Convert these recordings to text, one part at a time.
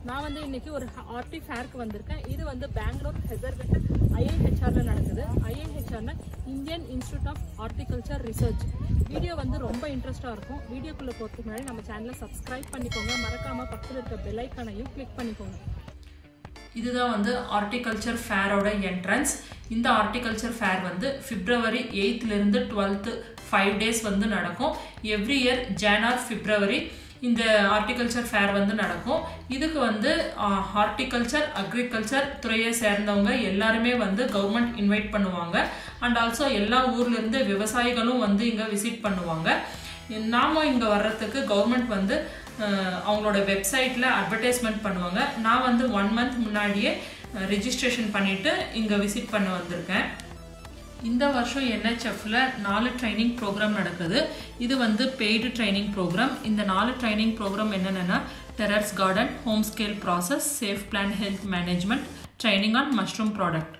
நான் வந்து இன்னைக்கு ஒரு ஆர்டி ஃபேருக்கு வந்திருக்கேன் இது வந்து பெங்களூர் ஹெசர்கட் ஐஐஹெச்ஆர்ல நடக்குது ஐஐஹெச்ஆர்னா Indian Institute of Horticulture Research video வந்து ரொம்ப இன்ட்ரெஸ்டா இருக்கும் வீடியோக்குள்ள போறதுக்கு முன்னாடி நம்ம சேனலை சப்ஸ்கிரைப் பண்ணிக்கோங்க மறக்காம பக்கத்தில் இருக்க பெல் ஐக்கானையும் கிளிக் பண்ணிக்கோங்க இதுதான் வந்து ஹார்டிகல்ச்சர் ஃபேரோட என்ட்ரன்ஸ் இந்த ஹார்டிகல்ச்சர் ஃபேர் வந்து பிப்ரவரி எயித்துலேருந்து டுவெல்த்து ஃபைவ் டேஸ் வந்து நடக்கும் எவ்ரி இயர் ஜான்ஆர் பிப்ரவரி இந்த ஹார்டிகல்ச்சர் ஃபேர் வந்து நடக்கும் இதுக்கு வந்து ஹார்டிகல்ச்சர் அக்ரிகல்ச்சர் துறையை சேர்ந்தவங்க எல்லாருமே வந்து கவர்மெண்ட் இன்வைட் பண்ணுவாங்க அண்ட் ஆல்சோ எல்லா ஊர்லேருந்து விவசாயிகளும் வந்து இங்கே விசிட் பண்ணுவாங்க நாம இங்கே வர்றதுக்கு கவர்மெண்ட் வந்து அஹ், அவங்களோட வெப்சைட்டில் அட்வர்டைஸ்மெண்ட் பண்ணுவாங்க நான் வந்து ஒன் மந்த் முன்னாடியே ரிஜிஸ்ட்ரேஷன் பண்ணிவிட்டு இங்கே விசிட் பண்ண வந்திருக்கேன் இந்த வருஷம் என்ஹெச்எஃப்ல நாலு ட்ரைனிங் ப்ரோக்ராம் நடக்குது இது வந்து பெய்டு ட்ரைனிங் ப்ரோக்ராம் இந்த நாலு ட்ரைனிங் ப்ரோக்ராம் என்னென்னா terrace garden home scale process safe plan health management training on mushroom product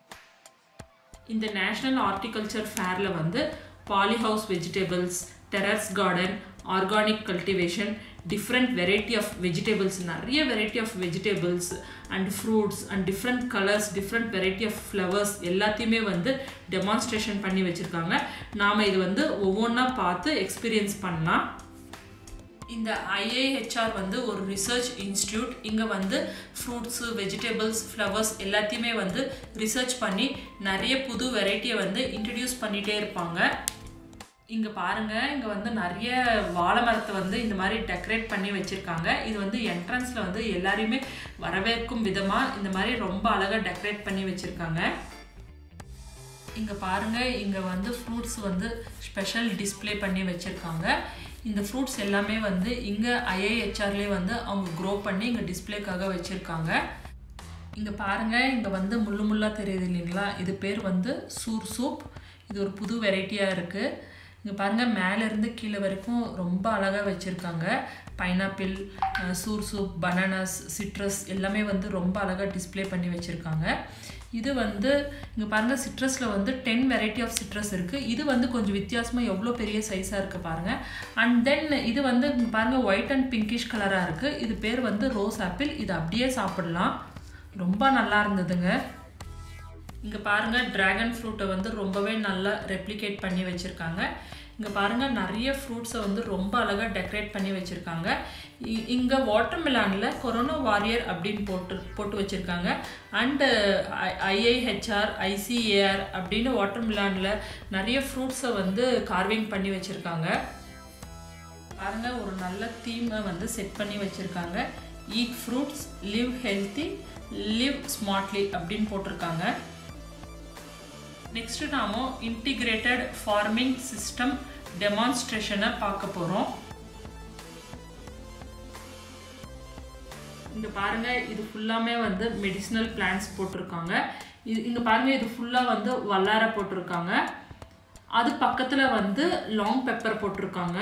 இந்த நேஷ்னல் ஹார்டிகல்ச்சர் ஃபேரில் வந்து polyhouse vegetables terrace garden organic cultivation different variety of vegetables நிறைய variety of vegetables and fruits and different colours different variety of flowers எல்லாத்தையுமே வந்து demonstration பண்ணி வச்சுருக்காங்க நாம் இது வந்து ஒவ்வொன்றா பார்த்து எக்ஸ்பீரியன்ஸ் பண்ணலாம் இந்த ஐஏஹெச்ஆர் வந்து ஒரு ரிசர்ச் இன்ஸ்டியூட் இங்கே வந்து ஃப்ரூட்ஸு வெஜிடபிள்ஸ் ஃப்ளவர்ஸ் எல்லாத்தையுமே வந்து ரிசர்ச் பண்ணி நிறைய புது வெரைட்டியை வந்து இன்ட்ரடியூஸ் பண்ணிகிட்டே இருப்பாங்க இங்கே பாருங்க இங்கே வந்து நிறைய வாழை மரத்தை வந்து இந்த மாதிரி டெக்கரேட் பண்ணி வச்சுருக்காங்க இது வந்து என்ட்ரன்ஸில் வந்து எல்லாரையுமே வரவேற்கும் விதமாக இந்த மாதிரி ரொம்ப அழகாக டெக்கரேட் பண்ணி வச்சுருக்காங்க இங்கே பாருங்க இங்கே வந்து ஃப்ரூட்ஸ் வந்து ஸ்பெஷல் டிஸ்ப்ளே பண்ணி வச்சுருக்காங்க இந்த ஃப்ரூட்ஸ் எல்லாமே வந்து இங்கே ஐஏஹெச்ஆர்லேயே வந்து அவங்க க்ரோ பண்ணி இங்கே டிஸ்ப்ளேக்காக வச்சுருக்காங்க இங்கே பாருங்க இங்கே வந்து முள்ளு முள்ளாக தெரியுது இல்லைங்களா இது பேர் வந்து சூர் சூப் இது ஒரு புது வெரைட்டியாக இருக்குது இங்கே பாருங்கள் மேலேருந்து கீழே வரைக்கும் ரொம்ப அழகாக வச்சுருக்காங்க pineapple soursop bananas citrus எல்லாமே வந்து ரொம்ப அழகாக டிஸ்ப்ளே பண்ணி வச்சுருக்காங்க இது வந்து இங்கே பாருங்கள் சிட்ரஸில் வந்து டென் வெரைட்டி ஆஃப் சிட்ரஸ் இருக்குது இது வந்து கொஞ்சம் வித்தியாசமாக எவ்வளோ பெரிய சைஸாக இருக்குது பாருங்கள் அண்ட் தென் இது வந்து இங்க பாருங்கள் ஒயிட் அண்ட் பிங்கிஷ் கலராக இருக்குது இது பேர் வந்து ரோஸ் ஆப்பிள் இது அப்படியே சாப்பிடலாம் ரொம்ப நல்லா இருந்ததுங்க இங்கே பாருங்கள் டிராகன் ஃப்ரூட்டை வந்து ரொம்பவே நல்லா ரெப்ளிகேட் பண்ணி வச்சுருக்காங்க இங்கே பாருங்கள் நிறைய ஃப்ரூட்ஸை வந்து ரொம்ப அழகாக டெக்கரேட் பண்ணி வச்சுருக்காங்க இங்கே வாட்டர் மிலானில் கொரோனா வாரியர் அப்படின்னு போட்டு போட்டு வச்சுருக்காங்க அண்டு ஐஐஹெச்ஆர் ஐசிஏஆர் அப்படின்னு வாட்டர் மிலானில் நிறைய ஃப்ரூட்ஸை வந்து கார்விங் பண்ணி வச்சுருக்காங்க பாருங்க ஒரு நல்ல தீமை வந்து செட் பண்ணி வச்சுருக்காங்க eat fruits live healthy live smartly அப்படின்னு போட்டிருக்காங்க நெக்ஸ்ட் நாம இன்டிகிரேட்டட் ஃபார்மிங் சிஸ்டம் டெமான்ஸ்ட்ரேஷனை பார்க்க போகிறோம் இங்க பாருங்க இது ஃபுல்லாமே வந்து மெடிசினல் பிளான்ஸ் போட்டிருக்காங்க இது இங்க பாருங்க இது ஃபுல்லா வந்து வல்லார போட்டிருக்காங்க அது பக்கத்துல வந்து லாங் பெப்பர் போட்டிருக்காங்க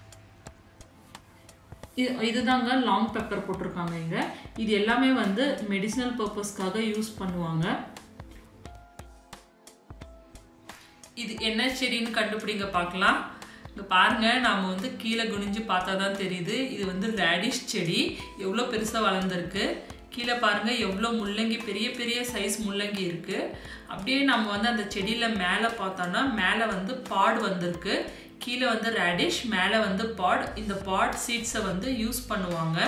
இது இதுதாங்க லாங் பெப்பர் போட்டிருக்காங்க இங்க இது எல்லாமே வந்து மெடிசினல் பர்பஸ்க்காக யூஸ் பண்ணுவாங்க இது என்ன செடின்னு கண்டுபிடிங்க பார்க்கலாம் இங்க பாருங்க நாம வந்து கீழே குனிஞ்சு பார்த்தா தான் தெரியுது இது வந்து ரேடிஷ் செடி எவ்வளோ பெருசாக வளர்ந்துருக்கு கீழே பாருங்க எவ்வளோ முள்ளங்கி பெரிய பெரிய சைஸ் முள்ளங்கி இருக்கு அப்படியே நம்ம வந்து அந்த செடியில மேலே பார்த்தோம்னா மேலே வந்து பாட் வந்திருக்கு கீழே வந்து ரேடிஷ் மேலே வந்து பாட் இந்த பாட் சீட்ஸை வந்து யூஸ் பண்ணுவாங்க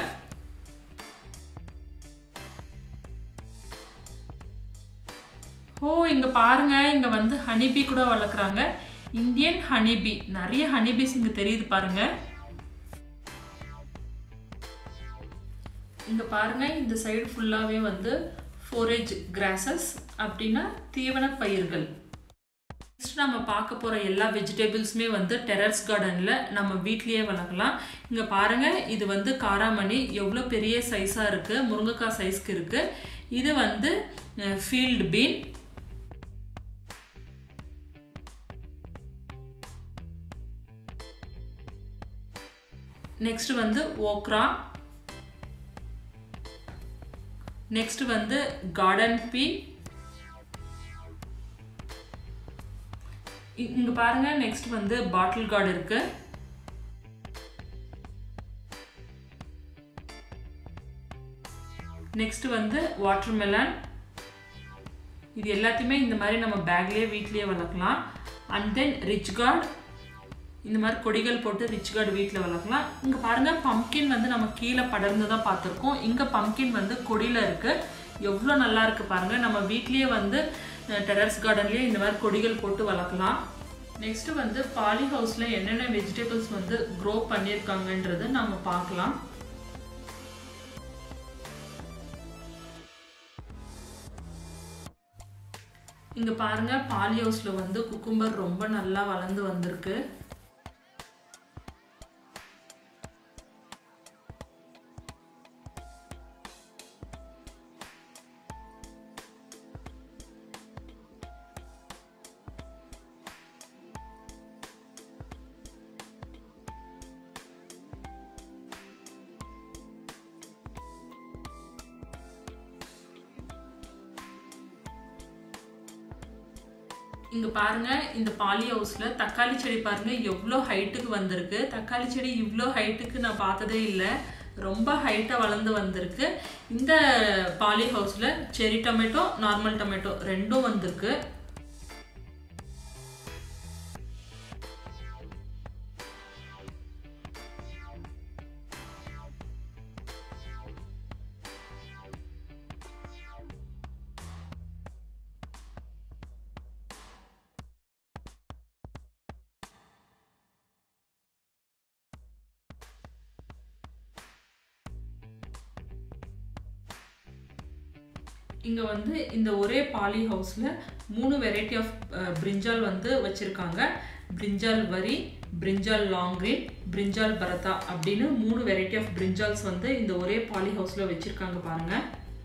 ஓ இங்க பாருங்க இங்க வந்து ஹனிபி கூட வளர்க்குறாங்க இந்தியன் ஹனிபி நிறைய ஹனிபிஸ் இங்க தெரியுது பாருங்க இங்க பாருங்க இந்த சைடு ஃபுல்லாவே வந்து ஃபோரேஜ் கிராசஸ் அப்படின்னா தீவன பயிர்கள் நெக்ஸ்ட் நம்ம பார்க்க போகிற எல்லா வெஜிடபிள்ஸுமே வந்து டெரஸ் கார்டனில் நம்ம வீட்லேயே வளர்க்கலாம் இங்கே பாருங்கள் இது வந்து காராமணி எவ்வளோ பெரிய சைஸாக இருக்குது முருங்கைக்காய் சைஸ்க்கு இருக்குது இது வந்து ஃபீல்டு பீன் நெக்ஸ்ட் வந்து ஓக்ரா நெக்ஸ்ட் வந்து கார்டன் பீ இங்க பாருங்க நெக்ஸ்ட் வந்து பாட்டில் கார்டு இருக்கு நெக்ஸ்ட் வந்து வாட்டர்மெலன் இது எல்லாத்தையுமே இந்த மாதிரி நம்ம பேக்லேயே வீட்லேயே வளர்க்கலாம் அண்ட் தென் ரிச் கார்டு இந்த மாதிரி கொடிகள் போட்டு ரிச் கார்டு வீட்டில் வளர்க்கலாம் இங்கே பாருங்கள் பம்கின் வந்து நம்ம கீழே படர்ந்து தான் பார்த்துருக்கோம் இங்கே பம்கின் வந்து கொடியில் இருக்குது எவ்வளோ நல்லா இருக்குது பாருங்கள் நம்ம வீட்லேயே வந்து டெரஸ் கார்டன்லேயே இந்த மாதிரி கொடிகள் போட்டு வளர்க்கலாம் நெக்ஸ்ட்டு வந்து பாலி ஹவுஸில் என்னென்ன வெஜிடபிள்ஸ் வந்து க்ரோ பண்ணியிருக்காங்கன்றது நம்ம பார்க்கலாம் இங்கே பாருங்க பாலி ஹவுஸில் வந்து குக்கும்பர் ரொம்ப நல்லா வளர்ந்து வந்திருக்கு இங்க பாருங்க இந்த பாலி ஹவுஸ்ல தக்காளி செடி பாருங்க எவ்வளோ ஹைட்டுக்கு வந்திருக்கு தக்காளி செடி இவ்வளோ ஹைட்டுக்கு நான் பார்த்ததே இல்லை ரொம்ப ஹைட்டாக வளர்ந்து வந்திருக்கு இந்த பாலி ஹவுஸில் செரி டொமேட்டோ நார்மல் டொமேட்டோ ரெண்டும் வந்திருக்கு இங்கே வந்து இந்த ஒரே பாலி ஹவுஸில் மூணு வெரைட்டி ஆஃப் பிரிஞ்சால் வந்து வச்சுருக்காங்க பிரிஞ்சால் வரி பிரிஞ்சால் லாங் கிரீன் பிரிஞ்சால் பரதா அப்படின்னு மூணு வெரைட்டி ஆஃப் பிரிஞ்சால்ஸ் வந்து இந்த ஒரே பாலி ஹவுஸில் வச்சுருக்காங்க பாருங்கள்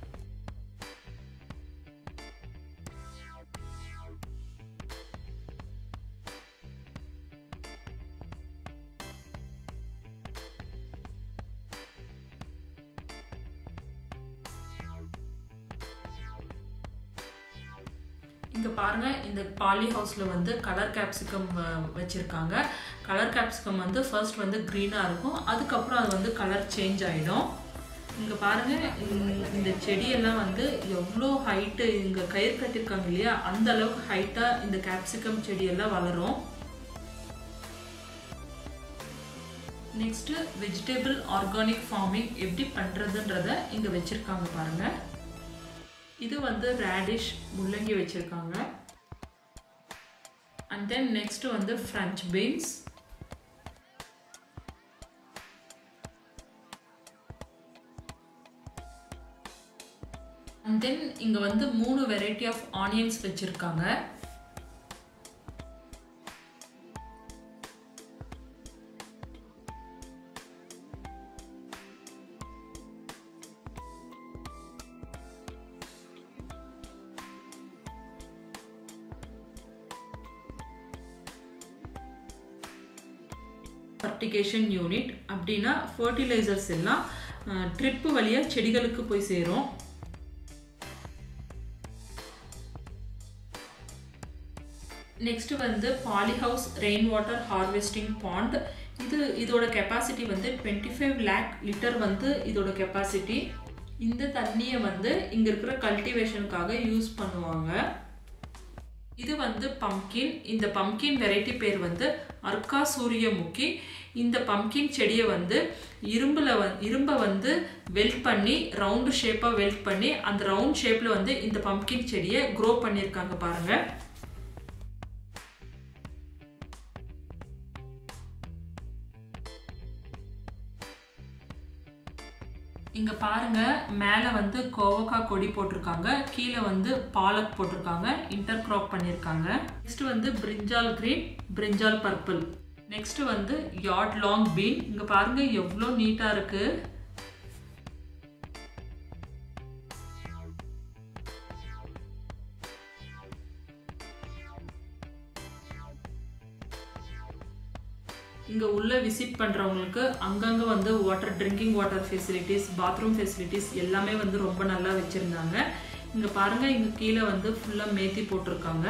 இங்கே பாருங்க இந்த பாலி ஹவுஸில் வந்து கலர் கேப்சிகம் வச்சுருக்காங்க கலர் கேப்சிகம் வந்து ஃபர்ஸ்ட் வந்து க்ரீனாக இருக்கும் அதுக்கப்புறம் அது வந்து கலர் சேஞ்ச் ஆகிடும் இங்கே பாருங்கள் இந்த செடியெல்லாம் வந்து எவ்வளோ ஹைட்டு இங்கே கயிறு கட்டியிருக்காங்க இல்லையா அந்த அளவுக்கு ஹைட்டாக இந்த கேப்சிகம் செடியெல்லாம் வளரும் நெக்ஸ்ட்டு வெஜிடபிள் ஆர்கானிக் ஃபார்மிங் எப்படி பண்ணுறதுன்றத இங்கே வச்சுருக்காங்க பாருங்கள் இது வந்து ரேடிஷ் முள்ளங்கி வச்சுருக்காங்க அண்ட் தென் நெக்ஸ்ட் வந்து ஃப்ரெஞ்ச் பீன்ஸ் அண்ட் தென் இங்கே வந்து மூணு வெரைட்டி ஆஃப் ஆனியன்ஸ் வச்சுருக்காங்க ஃபர்டிகேஷன் யூனிட் அப்படின்னா ஃபர்டிலைசர்ஸ் எல்லாம் ட்ரிப்பு வழியாக செடிகளுக்கு போய் சேரும் நெக்ஸ்ட் வந்து polyhouse rain water harvesting pond இது இதோட கெப்பாசிட்டி வந்து டுவெண்ட்டி ஃபைவ் லேக் லிட்டர் வந்து இதோட கெப்பாசிட்டி இந்த தண்ணியை வந்து இங்கே இருக்கிற கல்டிவேஷனுக்காக யூஸ் பண்ணுவாங்க இது வந்து பம்கின் இந்த பம்கின் வெரைட்டி பேர் வந்து அர்க்கா சூரியமுக்கி இந்த பம்கின் செடியை வந்து இரும்பில் வ இரும்பை வந்து வெல்ட் பண்ணி ரவுண்டு ஷேப்பாக வெல்ட் பண்ணி அந்த ரவுண்ட் ஷேப்பில் வந்து இந்த பம்கின் செடியை க்ரோ பண்ணியிருக்காங்க பாருங்கள் இங்கே பாருங்க மேலே வந்து கோவக்காய் கொடி போட்டிருக்காங்க கீழே வந்து பாலக் போட்டிருக்காங்க இன்டர் கிராப் பண்ணியிருக்காங்க நெக்ஸ்ட் வந்து brinjal green brinjal purple next வந்து யார்ட் லாங் பீன் இங்கே பாருங்க எவ்வளோ நீட்டாக இருக்கு இங்கே உள்ள விசிட் பண்ணுறவங்களுக்கு அங்கங்கே வந்து water drinking water facilities bathroom facilities எல்லாமே வந்து ரொம்ப நல்லா வச்சுருந்தாங்க இங்கே பாருங்கள் இங்கே கீழே வந்து ஃபுல்லாக மேத்தி போட்டிருக்காங்க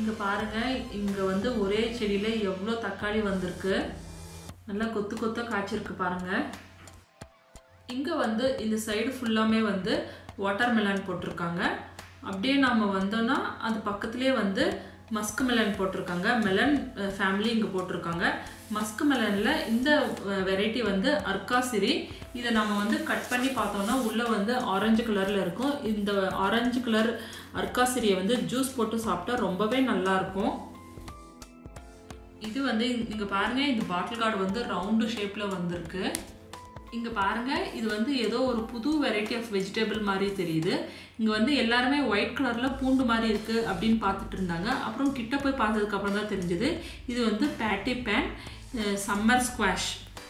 இங்கே பாருங்க இங்கே வந்து ஒரே செடியில் எவ்வளோ தக்காளி வந்திருக்கு நல்லா கொத்து கொத்தாக காய்ச்சிருக்கு பாருங்க இங்கே வந்து இந்த சைடு ஃபுல்லாமே வந்து வாட்டர் மெலன் போட்டிருக்காங்க அப்படியே நாம் வந்தோன்னா அது பக்கத்துலேயே வந்து மஸ்க் மெலன் போட்டிருக்காங்க மெலன் ஃபேமிலி இங்கே போட்டிருக்காங்க மஸ்க் மெலனில் இந்த வெரைட்டி வந்து அர்காசிரி இதை நம்ம வந்து கட் பண்ணி பார்த்தோம்னா உள்ளே வந்து ஆரஞ்சு கலரில் இருக்கும் இந்த ஆரஞ்சு கலர் அர்காசிரியை வந்து ஜூஸ் போட்டு சாப்பிட்டா ரொம்பவே நல்லாயிருக்கும் இது வந்து இங்கே பாருங்கள் இந்த பாட்டில் கார்டு வந்து ரவுண்டு ஷேப்பில் வந்திருக்கு இங்கே பாருங்கள் இது வந்து ஏதோ ஒரு புது வெரைட்டி ஆஃப் வெஜிடபிள் மாதிரி தெரியுது இங்கே வந்து எல்லாருமே ஒயிட் கலரில் பூண்டு மாதிரி இருக்குது அப்படின்னு பார்த்துட்டு இருந்தாங்க அப்புறம் கிட்ட போய் பார்த்ததுக்கப்புறம் தான் தெரிஞ்சுது இது வந்து பேட்டி பேன் சம்மர் ஸ்குவாஷ்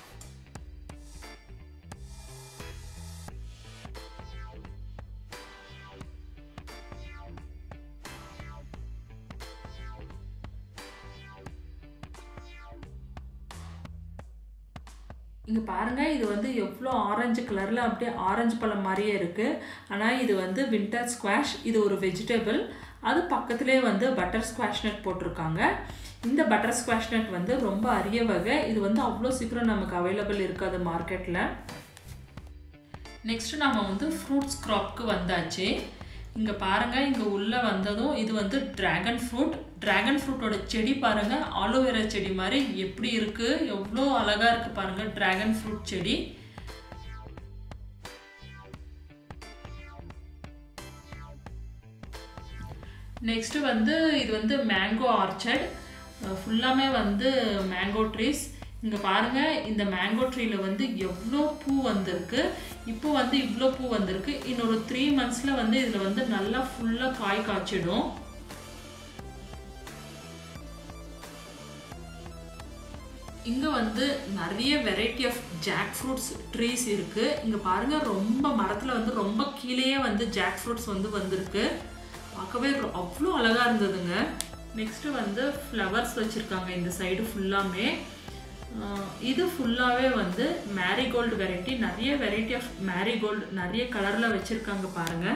இங்கே பாருங்கள் இது வந்து எவ்வளோ ஆரஞ்சு கலரில் அப்படியே ஆரஞ்சு பழம் மாதிரியே இருக்குது ஆனால் இது வந்து வின்டர் ஸ்குவாஷ் இது ஒரு வெஜிடபிள் அது பக்கத்துலேயே வந்து பட்டர் ஸ்குவாஷ் நட் போட்டிருக்காங்க இந்த பட்டர் ஸ்குவாஷ் நட் வந்து ரொம்ப அரிய வகை இது வந்து அவ்வளோ சீக்கிரம் நமக்கு அவைலபிள் இருக்காது மார்க்கெட்டில் நெக்ஸ்ட்டு நம்ம வந்து ஃப்ரூட்ஸ் க்ராப்க்கு வந்தாச்சு இங்கே பாருங்கள் இங்கே உள்ளே வந்ததும் இது வந்து ட்ராகன் ஃப்ரூட் ட்ராகன் ஃப்ரூட்டோட செடி பாருங்கள் ஆலோவேரா செடி மாதிரி எப்படி இருக்குது எவ்வளோ அழகாக இருக்குது பாருங்கள் ட்ராகன் ஃப்ரூட் செடி நெக்ஸ்ட்டு வந்து இது வந்து மேங்கோ ஆர்ச்சர்ட் ஃபுல்லாமே வந்து மேங்கோ ட்ரீஸ் இங்கே பாருங்கள் இந்த மேங்கோ ட்ரீயில் வந்து எவ்வளோ பூ வந்திருக்கு இப்போ வந்து இவ்வளோ பூ வந்திருக்கு இன்னொரு த்ரீ மந்த்ஸில் வந்து இதில் வந்து நல்லா ஃபுல்லாக காய் காய்ச்சிடும் இங்கே வந்து நிறைய variety of jackfruits trees இருக்குது இங்கே பாருங்கள் ரொம்ப மரத்தில் வந்து ரொம்ப கீழேயே வந்து ஜாக் ஃப்ரூட்ஸ் வந்து வந்திருக்கு பார்க்கவே அவ்வளோ அழகாக இருந்ததுங்க நெக்ஸ்ட்டு வந்து ஃப்ளவர்ஸ் வச்சுருக்காங்க இந்த சைடு ஃபுல்லாமே இது ஃபுல்லாகவே வந்து மேரிகோல்டு வெரைட்டி நிறைய வெரைட்டி ஆஃப் மேரிகோல்டு நிறைய கலரில் வச்சுருக்காங்க பாருங்கள்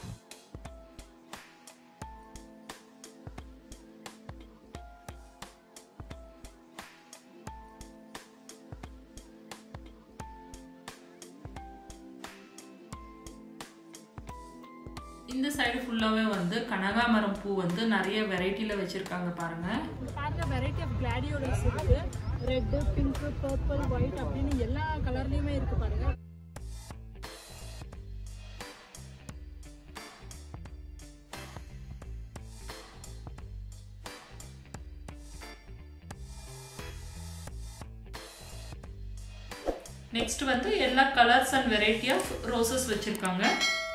இந்த சைடு ஃபுல்லாகவே வந்து கனகாமரம் பூ வந்து நிறைய வெரைட்டியில் வச்சுருக்காங்க பாருங்கள் பாருங்க வெரைட்டி ஆஃப் கிளாடியோலஸ் இருக்கு ரெட்டு பிங்க் பர்பிள் ஒயிட் அப்படின்னு எல்லா கலர்லயுமே இருக்கு பாருங்க நெக்ஸ்ட் வந்து எல்லா colours and variety of roses வச்சுருக்காங்க